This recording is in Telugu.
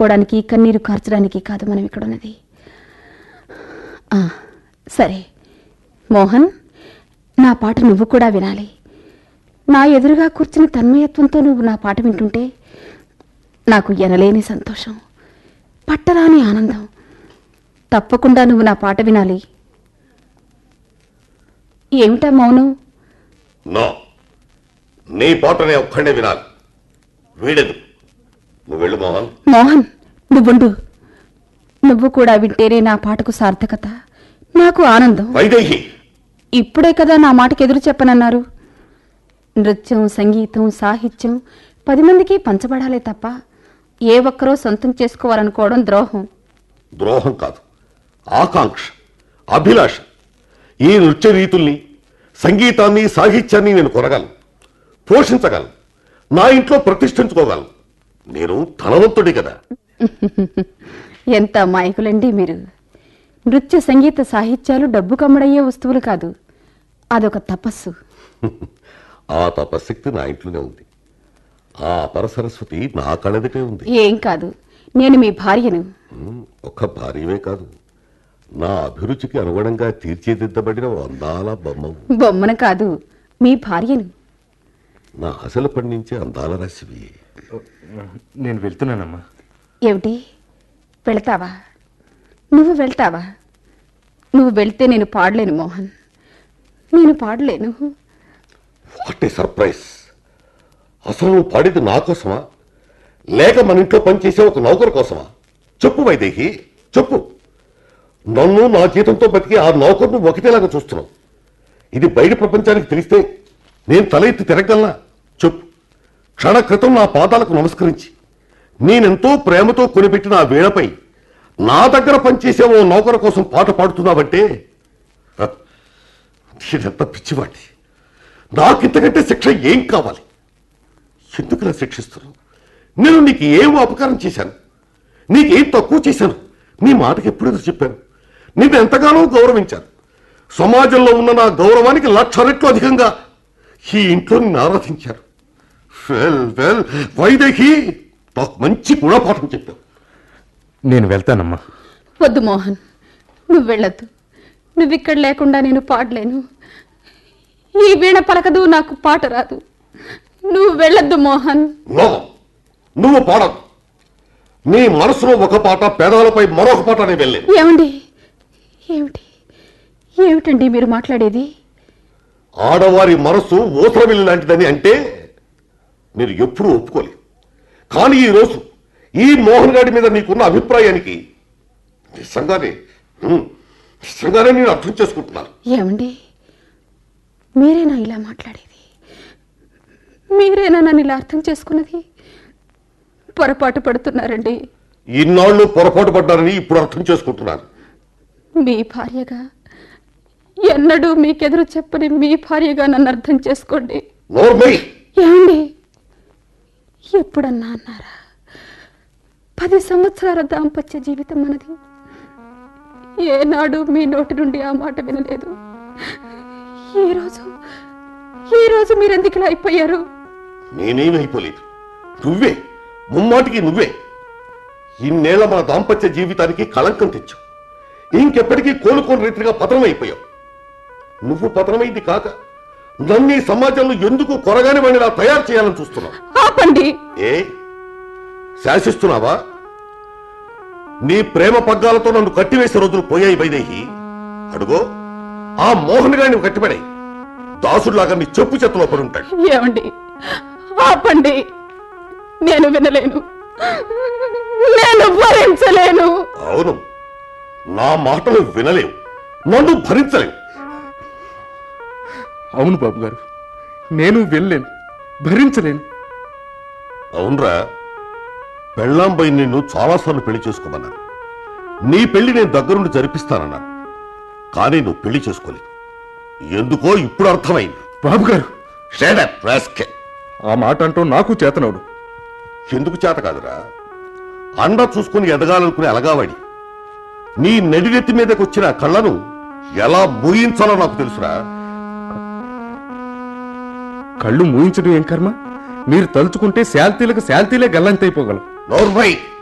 చెప్పుకోవడానికి కన్నీరు కార్చడానికి కాదు మనం ఇక్కడ ఉన్నది ఆ, సరే మోహన్ నా పాట నువ్వు కూడా వినాలి నా ఎదురుగా కూర్చుని తన్మయత్వంతో నువ్వు నా పాట వింటుంటే నాకు ఎనలేని సంతోషం పట్టరాని ఆనందం తప్పకుండా నువ్వు నా పాట వినాలి ఏమిటా మౌనం నో నీ పాటనే ఒక్కడే వినాలి వీడెదు నువ్వు వెళ్ళు మోహన్ మోహన్ నువ్వుండు నువ్వు కూడా వింటేనే నా పాటకు సార్థకత నాకు ఆనందం వైదేహి ఇప్పుడే కదా నా మాటకి ఎదురు చెప్పనన్నారు నృత్యం సంగీతం సాహిత్యం పది మందికి పంచబడాలే తప్ప ఏ ఒక్కరో సొంతం చేసుకోవాలనుకోవడం ద్రోహం ద్రోహం కాదు ఆకాంక్ష అభిలాష ఈ నృత్య రీతుల్ని సంగీతాన్ని సాహిత్యాన్ని నేను కొనగలను పోషించగలను నా ఇంట్లో ప్రతిష్ఠించుకోగలను నేను ధనవంతుడి కదా ఎంత మాయకులండి మీరు నృత్య సంగీత సాహిత్యాలు డబ్బు కమ్మడయ్యే వస్తువులు కాదు అదొక తపస్సు ఆ తపశక్తి నా ఇంట్లోనే ఉంది ఆ పరసరస్వతి నా కళదిటే ఉంది ఏం కాదు నేను మీ భార్యను ఉమ్, ఒక్క భార్యవే కాదు నా అభిరుచికి అనుగుణంగా తీర్చిదిద్దబడిన ఓ అందాల బొమ్మ బొమ్మను కాదు మీ భార్యను నా అసలు పండించే అందాల రాశివి నేను వెళ్తున్నానమ్మా ఏమిటి వెళ్తావా నువ్వు వెళ్తావా నువ్వు వెళ్తే నేను పాడలేను మోహన్ నేను పాడలేను వాట్ ఏ సర్ప్రైజ్ అసలు నువ్వు పాడేది నా కోసమా లేక మన ఇంట్లో పనిచేసే ఒక నౌకరు కోసమా చెప్పు వైదేహి చెప్పు నన్ను నా జీతంతో బతికి ఆ నౌకరును ఒకటేలాగా చూస్తున్నావు ఇది బయట ప్రపంచానికి తెలిస్తే నేను తల ఎత్తి తిరగలనా చెప్పు క్షణ క్రితం నా పాదాలకు నమస్కరించి నేనెంతో ప్రేమతో కొనిపెట్టిన ఆ వీణపై నా దగ్గర పనిచేసే ఓ నౌకరు కోసం పాట పాడుతున్నావంటే హ, ఇదంతా పిచ్చివాటి నాకింతకంటే శిక్ష ఏం కావాలి ఎందుకు నా శిక్షిస్తున్నావు నేను నీకు ఏం అపకారం చేశాను నీకేం తక్కువ చేశాను నీ మాటకి ఎప్పుడు ఎదురు చెప్పాను నేను ఎంతగానో గౌరవించాను సమాజంలో ఉన్న నా గౌరవానికి లక్ష రెట్లు అధికంగా ఈ ఇంట్లో నిన్ను ఆరాధించారు వెల్ వెల్ వైదేహి నాకు మంచి గుణపాఠం చెప్పావు నేను వెళ్తానమ్మా వద్దు మోహన్ నువ్వు వెళ్ళొద్దు నువ్వు ఇక్కడ లేకుండా నేను పాడలేను ఈ వీణ పలకదు నాకు పాట రాదు నువ్వు వెళ్ళొద్దు మోహన్ నో నువ్వు పాడదు నీ మనసులో ఒక పాట పేదలపై మరొక పాట అని వెళ్ళేది ఏమండి ఏమిటి ఏమిటండి మీరు మాట్లాడేది ఆడవారి మనసు ఊసరవిల్లి లాంటిదని అంటే మీరు ఎప్పుడూ ఒప్పుకోలేదు కానీ ఈ రోజు ఈ మోహన్ గారి మీద నీకున్న అభిప్రాయానికి నిజంగానే ఉమ్, నిజంగానే నేను అర్థం చేసుకుంటున్నాను ఏమండి మీరేనా ఇలా మాట్లాడేది మీరేనా నన్ను ఇలా అర్థం చేసుకున్నది పొరపాటు పడుతున్నారండి ఇన్నాళ్ళు పొరపాటు పడ్డారని ఇప్పుడు అర్థం చేసుకుంటున్నాను మీ భార్యగా ఎన్నడూ మీకెదురు చెప్పని మీ భార్యగా నన్ను అర్థం చేసుకోండి నోర్మై ఏమండి ఎప్పుడన్నా అన్నారా పది సంవత్సరాల దాంపత్య జీవితం మనది ఏనాడు మీ నోటి నుండి ఆ మాట వినలేదు ఈరోజు ఈరోజు మీరెందుకు ఇలా అయిపోయారు నేనేమీ అయిపోలేదు నువ్వే ముమ్మాటికి నువ్వే ఇన్నేళ్ల మన దాంపత్య జీవితానికి కళంకం తెచ్చావు ఇంకెప్పటికీ కోలుకోని రీతిగా పతనం అయిపోయావు నువ్వు పతనమైంది కాక నన్ను ఈ సమాజంలో ఎందుకు కొరగాని వాడిని తయారు చేయాలని చూస్తున్నావు ఆపండి ఏ శాసిస్తున్నావా నీ ప్రేమ పగ్గాలతో నన్ను కట్టివేసే రోజులు పోయాయి వైదేహి అడుగో ఆ మోహన్ గారిని కట్టిపడాయి దాసుడిలాగా నీ చెప్పు చెత్తలో పడి ఉంటాడు ఏమండి ఆపండి నేను వినలేను నేను భరించలేను అవును నా మాటలు వినలేవు నన్ను భరించలేవు అవును బాబు గారు నేను వెళ్ళలేను భరించలేను అవునరా పెళ్ళాంపై నిన్ను చాలాసార్లు పెళ్లి చేసుకోమన్నాను నీ పెళ్లి నేను దగ్గరుండి జరిపిస్తానన్నాను కానీ నువ్వు పెళ్లి చేసుకోలేదు ఎందుకో ఇప్పుడు అర్థమైంది బాబు గారు Shut up, rascal. ఆ మాట అంటూ నాకు చేతనవుడు ఎందుకు చేత కాదురా అండ చూసుకుని ఎదగాలనుకునే అలగావాడి నీ నడినెత్తి మీదకి వచ్చిన ఆ కళ్ళను ఎలా మూయించాలో నాకు తెలుసురా కళ్ళు మూయించడం ఏం కర్మ మీరు తలుచుకుంటే శాల్తీలకు శాల్తీలే గల్లంతైపోగలం నోర్మై